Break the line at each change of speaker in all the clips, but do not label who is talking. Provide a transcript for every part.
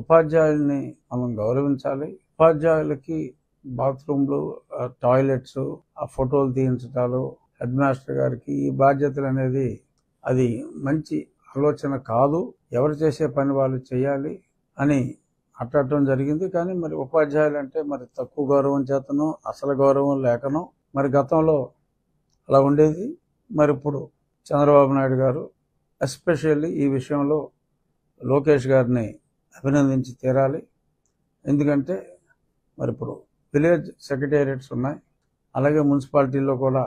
ఉపాధ్యాయుల్ని మనం గౌరవించాలి ఉపాధ్యాయులకి బాత్రూమ్లు ఆ టాయిలెట్స్ ఆ ఫోటోలు తీయించటాలు హెడ్ మాస్టర్ గారికి ఈ బాధ్యతలు అనేది అది మంచి ఆలోచన కాదు ఎవరు చేసే పని వాళ్ళు చేయాలి అని అట్టడం జరిగింది కానీ మరి ఉపాధ్యాయులు అంటే మరి తక్కువ గౌరవం చేతనో అసలు గౌరవం లేకనో మరి గతంలో అలా ఉండేది మరి ఇప్పుడు చంద్రబాబు నాయుడు గారు ఎస్పెషల్లీ ఈ విషయంలో లోకేష్ గారిని అభినందించి తీరాలి ఎందుకంటే మరి ఇప్పుడు విలేజ్ సెక్రటేరియట్స్ ఉన్నాయి అలాగే మున్సిపాలిటీలో కూడా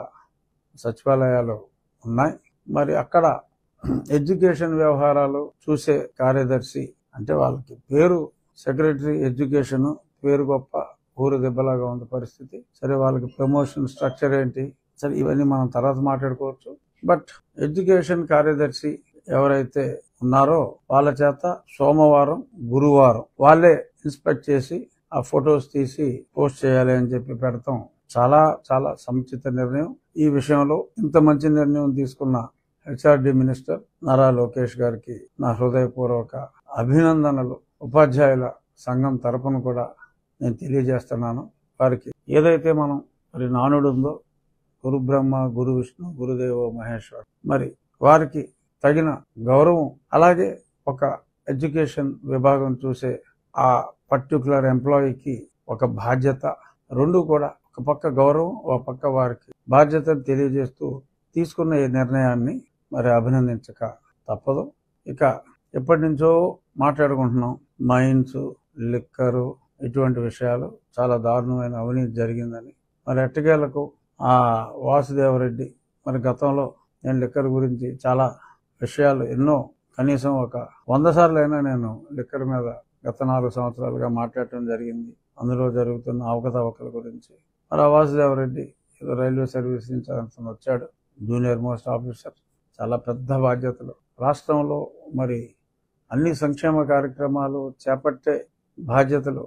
సచివాలయాలు ఉన్నాయి మరి అక్కడ ఎడ్యుకేషన్ వ్యవహారాలు చూసే కార్యదర్శి అంటే వాళ్ళకి పేరు సెక్రటరీ ఎడ్యుకేషన్ పేరు గొప్ప ఊరు దెబ్బలాగా ఉంది పరిస్థితి సరే వాళ్ళకి ప్రమోషన్ స్ట్రక్చర్ ఏంటి సరే ఇవన్నీ మనం తర్వాత మాట్లాడుకోవచ్చు బట్ ఎడ్యుకేషన్ కార్యదర్శి ఎవరైతే ఉన్నారో వాళ్ళ చేత సోమవారం గురువారం వాళ్ళే ఇన్స్పెక్ట్ చేసి ఆ ఫొటోస్ తీసి పోస్ట్ చేయాలి అని చెప్పి పెడతాం చాలా చాలా సముచిత నిర్ణయం ఈ విషయంలో ఇంత మంచి నిర్ణయం తీసుకున్న హెచ్ఆర్డి మినిస్టర్ నారా లోకేష్ గారికి నా హృదయపూర్వక అభినందనలు ఉపాధ్యాయుల సంఘం తరపున కూడా నేను తెలియజేస్తున్నాను వారికి ఏదైతే మనం మరి నానుడు ఉందో గురు బ్రహ్మ గురు విష్ణు గురుదేవో మహేశ్వర్ మరి వారికి తగిన గౌరవం అలాగే ఒక ఎడ్యుకేషన్ విభాగం చూసే ఆ పర్టికులర్ ఎంప్లాయీకి ఒక బాధ్యత రెండు కూడా ఒక పక్క గౌరవం ఒక పక్క వారికి బాధ్యతను తెలియజేస్తూ తీసుకున్న ఈ నిర్ణయాన్ని మరి అభినందించక తప్పదు ఇక ఎప్పటి నుంచో మాట్లాడుకుంటున్నాం మైన్స్ లిక్కరు ఇటువంటి విషయాలు చాలా దారుణమైన అవినీతి జరిగిందని మరి ఎట్టకేలకు ఆ వాసుదేవరెడ్డి మరి గతంలో నేను లిక్కర్ గురించి చాలా విషయాలు ఎన్నో కనీసం ఒక వంద సార్లు అయినా నేను లిక్కర్ మీద గత నాలుగు సంవత్సరాలుగా మాట్లాడటం జరిగింది అందులో జరుగుతున్న అవకతవకల గురించి మరి ఆ వాసుదేవరెడ్డి ఏదో రైల్వే సర్వీస్ నుంచి అతను వచ్చాడు జూనియర్ మోస్ట్ ఆఫీసర్ చాలా పెద్ద బాధ్యతలు రాష్ట్రంలో మరి అన్ని సంక్షేమ కార్యక్రమాలు చేపట్టే బాధ్యతలు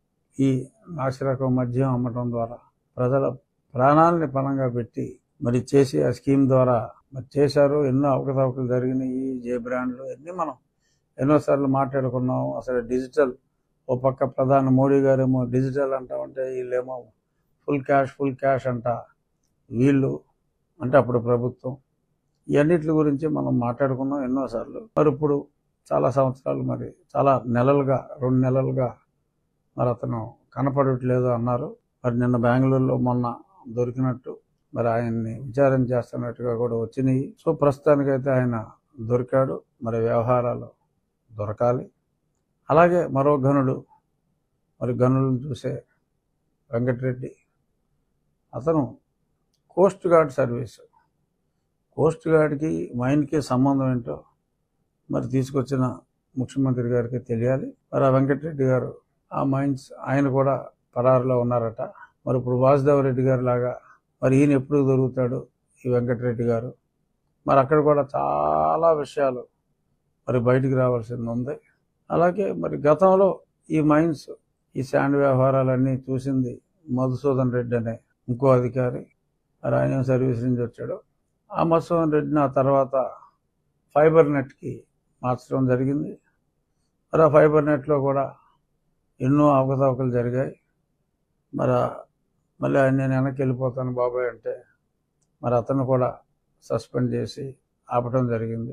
ఈ నాసిరకం మద్యం అమ్మటం ద్వారా ప్రజల ప్రాణాలని పణంగా పెట్టి మరి చేసి ఆ స్కీమ్ ద్వారా మరి చేశారు ఎన్నో అవకతవకలు జరిగినాయి జే బ్రాండ్లు అన్నీ మనం ఎన్నోసార్లు మాట్లాడుకున్నాం అసలు డిజిటల్ ఓ పక్క ప్రధాని మోడీ గారేమో డిజిటల్ అంటామంటే వీళ్ళేమో ఫుల్ క్యాష్ ఫుల్ క్యాష్ అంట వీళ్ళు అంటే అప్పుడు ప్రభుత్వం ఇవన్నిటి గురించి మనం మాట్లాడుకున్నాం ఎన్నోసార్లు మరి ఇప్పుడు చాలా సంవత్సరాలు మరి చాలా నెలలుగా రెండు నెలలుగా మరి అతను కనపడట్లేదు అన్నారు మరి నిన్న బెంగళూరులో మొన్న దొరికినట్టు మరి ఆయన్ని విచారణ చేస్తున్నట్టుగా కూడా వచ్చినాయి సో ప్రస్తుతానికైతే ఆయన దొరికాడు మరి వ్యవహారాలు దొరకాలి అలాగే మరో గనుడు మరి గనులను చూసే వెంకటరెడ్డి అతను కోస్ట్ గార్డ్ సర్వీస్ కోస్ట్ గార్డ్కి మైన్కి సంబంధం ఏంటో మరి తీసుకొచ్చిన ముఖ్యమంత్రి గారికి తెలియాలి మరి ఆ వెంకటరెడ్డి గారు ఆ మైన్స్ ఆయన కూడా పరారులో ఉన్నారట మరి ఇప్పుడు వాసుదేవ్ రెడ్డి గారు లాగా మరి ఈయన ఎప్పుడు దొరుకుతాడు ఈ వెంకటరెడ్డి గారు మరి అక్కడ కూడా చాలా విషయాలు మరి బయటికి రావాల్సింది ఉంది అలాగే మరి గతంలో ఈ మైన్స్ ఈ శాండ్ వ్యవహారాలన్నీ చూసింది మధుసూదన్ రెడ్డి అనే ఇంకో అధికారి మరి ఆయన సర్వీస్ నుంచి వచ్చాడు ఆ మధుసూదన్ రెడ్డిని ఆ తర్వాత ఫైబర్ నెట్కి మార్చడం జరిగింది మరి ఆ ఫైబర్ నెట్లో కూడా ఎన్నో అవకతవకలు జరిగాయి మరి ఆ- మళ్ళీ ఆయన నేను వెనక్కి వెళ్ళిపోతాను బాబాయ్ అంటే మరి అతను కూడా సస్పెండ్ చేసి ఆపటం జరిగింది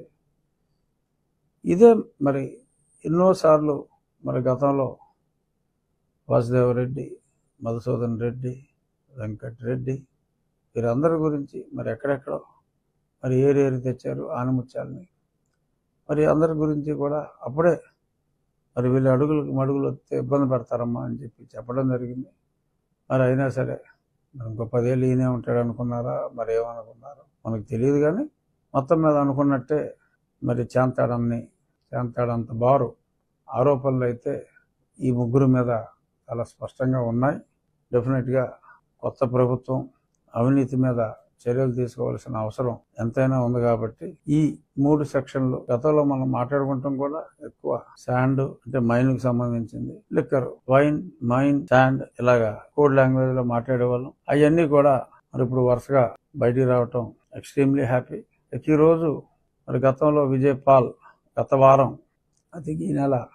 ఇదే మరి ఎన్నోసార్లు మరి గతంలో వాసుదేవరెడ్డి మధుసూదన్ రెడ్డి వెంకట్ రెడ్డి వీరందరి గురించి మరి ఎక్కడెక్కడో మరి ఏరేరి తెచ్చారు ఆనముత్యాలని మరి అందరి గురించి కూడా అప్పుడే మరి వీళ్ళు అడుగులకు మడుగులు వస్తే ఇబ్బంది పడతారమ్మా అని చెప్పి చెప్పడం జరిగింది మరి అయినా సరే మరి ఇంకో పదేళ్ళు ఈయనే ఉంటాడు అనుకున్నారా మరి ఏమనుకున్నారు మనకు తెలియదు కానీ మొత్తం మీద అనుకున్నట్టే మరి చేంతాడన్ని చేంతాడంత బారు ఆరోపణలు అయితే ఈ ముగ్గురు మీద చాలా స్పష్టంగా ఉన్నాయి డెఫినెట్గా కొత్త ప్రభుత్వం అవినీతి మీద చర్యలు తీసుకోవాల్సిన అవసరం ఎంతైనా ఉంది కాబట్టి ఈ మూడు సెక్షన్లు గతంలో మనం మాట్లాడుకుంటాం కూడా ఎక్కువ శాండ్ అంటే మైన్ కు సంబంధించింది లిక్కర్ వైన్ మైన్ శాండ్ ఇలాగా కోడ్ లాంగ్వేజ్ లో మాట్లాడేవాళ్ళం అవన్నీ కూడా మరి ఇప్పుడు వరుసగా బయటికి రావటం ఎక్స్ట్రీమ్లీ హ్యాపీ ఈ రోజు మరి గతంలో విజయ్ పాల్ గత వారం అది ఈ నెల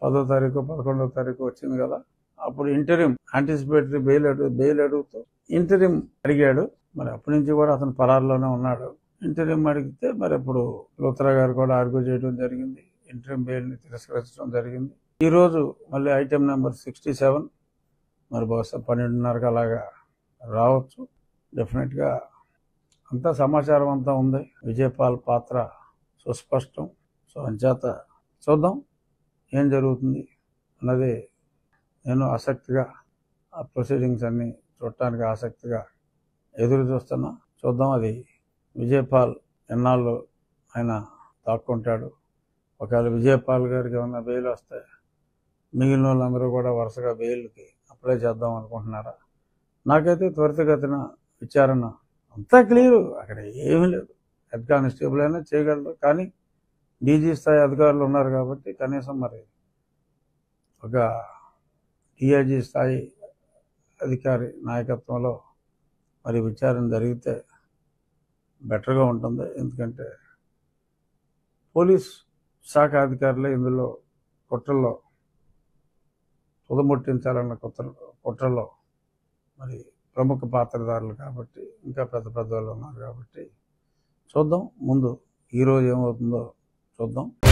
పదో తారీఖు పదకొండో తారీఖు వచ్చింది కదా అప్పుడు ఇంటరిం యాంటిసిపేటరీ బెయిల్ అడుగు బెయిల్ అడుగుతూ ఇంటరిం అడిగాడు మరి అప్పటి నుంచి కూడా అతను పరారులోనే ఉన్నాడు ఇంటరిం అడిగితే మరి అప్పుడు లూత్రా గారు కూడా ఆర్గ్యూ చేయడం జరిగింది ఇంటరిం బెయిల్ని తిరస్కరించడం జరిగింది ఈరోజు మళ్ళీ ఐటెం నెంబర్ సిక్స్టీ సెవెన్ మరి బహుశా పన్నెండున్నరకు అలాగా రావచ్చు డెఫినెట్గా అంతా సమాచారం అంతా ఉంది విజయపాల్ పాత్ర సుస్పష్టం సో అంచేత చూద్దాం ఏం జరుగుతుంది అన్నది నేను ఆసక్తిగా ఆ ప్రొసీడింగ్స్ అన్ని చూడటానికి ఆసక్తిగా ఎదురు చూస్తున్నా చూద్దాం అది విజయపాల్ ఎన్నాళ్ళు ఆయన దాక్కుంటాడు ఒకవేళ విజయపాల్ గారికి ఏమన్నా బెయిల్ వస్తే మిగిలిన వాళ్ళందరూ కూడా వరుసగా బెయిల్కి అప్లై చేద్దాం అనుకుంటున్నారా నాకైతే త్వరితగతిన విచారణ అంతా క్లియర్ అక్కడ ఏమీ లేదు హెడ్ కానిస్టేబుల్ అయినా చేయగలరు కానీ డీజీ స్థాయి అధికారులు ఉన్నారు కాబట్టి కనీసం మరి ఒక డిఐజీ స్థాయి అధికారి నాయకత్వంలో మరి విచారణ జరిగితే బెటర్గా ఉంటుంది ఎందుకంటే పోలీస్ శాఖ అధికారులే ఇందులో కుట్రల్లో తుదముట్టించాలన్న కుట్ర కుట్రలో మరి ప్రముఖ పాత్రధారులు కాబట్టి ఇంకా పెద్ద పెద్ద వాళ్ళు ఉన్నారు కాబట్టి చూద్దాం ముందు ఈరోజు ఏమవుతుందో చూద్దాం